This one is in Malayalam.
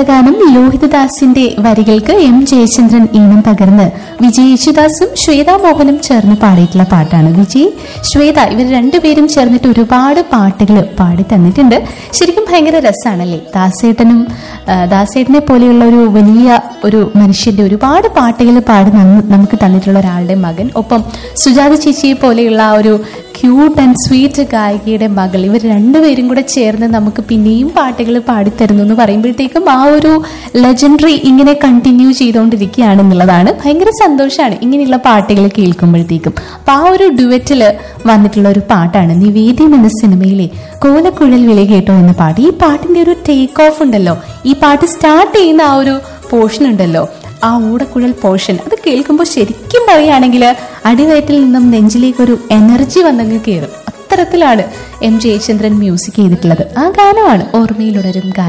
അടുത്ത ഗാനം ലോഹിതദാസിന്റെ വരികൾക്ക് എം ജയചന്ദ്രൻ ഈണം പകർന്ന് വിജയ് യേശുദാസും ശ്വേതാ മോഹനും ചേർന്ന് പാടിയിട്ടുള്ള പാട്ടാണ് വിജയ് ശ്വേത ഇവർ രണ്ടുപേരും ചേർന്നിട്ട് ഒരുപാട് പാട്ടുകൾ പാടി തന്നിട്ടുണ്ട് ശരിക്കും ഭയങ്കര രസമാണല്ലേ ദാസേട്ടനും ആ, ദാസേട്ടനെ പോലെയുള്ള ഒരു വലിയ ഒരു മനുഷ്യന്റെ ഒരുപാട് പാട്ടുകൾ പാടി നന്ന് നമുക്ക് തന്നിട്ടുള്ള ഒരാളുടെ മകൻ ഒപ്പം സുജാത ചേച്ചിയെ പോലെയുള്ള ആ ഒരു ക്യൂട്ട് ആൻഡ് സ്വീറ്റ് ഗായികയുടെ മകൾ ഇവർ രണ്ടുപേരും കൂടെ ചേർന്ന് നമുക്ക് പിന്നെയും പാട്ടുകൾ പാടിത്തരുന്നു എന്ന് പറയുമ്പോഴത്തേക്കും ആ ഒരു ലെജൻഡറി ഇങ്ങനെ കണ്ടിന്യൂ ചെയ്തുകൊണ്ടിരിക്കുകയാണെന്നുള്ളതാണ് ഭയങ്കര സന്തോഷമാണ് ഇങ്ങനെയുള്ള പാട്ടുകൾ കേൾക്കുമ്പോഴത്തേക്കും അപ്പൊ ആ ഒരു ഡുവറ്റിൽ വന്നിട്ടുള്ള ഒരു പാട്ടാണ് നിവേദ്യം എന്ന സിനിമയിലെ കോലക്കുഴൽ വിളി കേട്ടോ എന്ന പാട്ട് ഈ പാട്ടിന്റെ ഒരു ടേക്ക് ഓഫ് ഉണ്ടല്ലോ ഈ പാട്ട് സ്റ്റാർട്ട് ചെയ്യുന്ന ആ ഒരു പോർഷൻ ഉണ്ടല്ലോ ആ ഊടക്കുഴൽ പോർഷൻ അത് കേൾക്കുമ്പോൾ ശരിക്കും പറയുകയാണെങ്കിൽ അടിവയറ്റിൽ നിന്നും നെഞ്ചിലേക്ക് ഒരു എനർജി വന്നങ്ങ് കയറും അത്തരത്തിലാണ് എം ജയചന്ദ്രൻ മ്യൂസിക് ചെയ്തിട്ടുള്ളത് ആ ഗാനമാണ് ഓർമ്മയിലുടരും ഗാനം